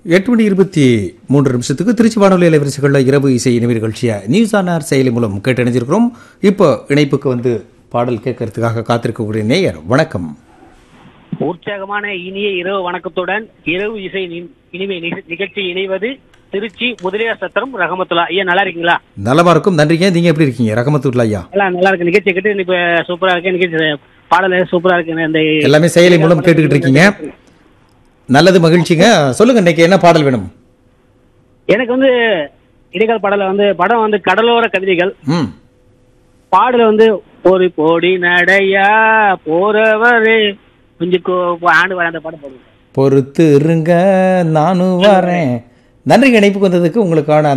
எட்டு மணி இருபத்தி மூன்று நிமிஷத்துக்கு திருச்சி வானொலி அலைவரிசைகளில் இரவு இசை இனிமை நிகழ்ச்சியை நியூஸ் ஆன் ஆர் செயலி மூலம் கேட்டு இணைஞ்சிருக்கிறோம் இப்போ இணைப்புக்கு வந்து பாடல் கேட்கறதுக்காக காத்திருக்கக்கூடிய நேயர் வணக்கம் உற்சாகமான இனிய இரவு வணக்கத்துடன் இரவு இசை நி- இனிமை நிக- நிகழ்ச்சி இணைவது திருச்சி முதலியார் சத்திரம் ரஹமத்துல்லா ஐயா நல்லா இருக்கீங்களா நலமா இருக்கும் நன்றிங்க நீங்க எப்படி இருக்கீங்க ரகமத்துல்லா ஐயா நல்லா நல்லா இருக்கு நிகழ்ச்சி கேட்டு இப்ப சூப்பரா இருக்கு நிகழ்ச்சி பாடல சூப்பரா இருக்கு இந்த எல்லாமே செயலி மூலம் கேட்டுக்கிட்டு இருக்கீங்க நல்லது மகிழ்ச்சிங்க சொல்லுங்க இன்னைக்கு என்ன பாடல் வேணும் எனக்கு வந்து இடைக்கால பாடல வந்து படம் வந்து கடலோர கவிதைகள் ம் பாடல வந்து ஒரு கோடி நடையா போறவரு கொஞ்சம் கோ- ஆண்டு வர அந்த பாடம் போடுங்க பொறுத்து இருங்க நானும் வரேன் நன்றி இணைப்புக்கு வந்ததுக்கு உங்களுக்கான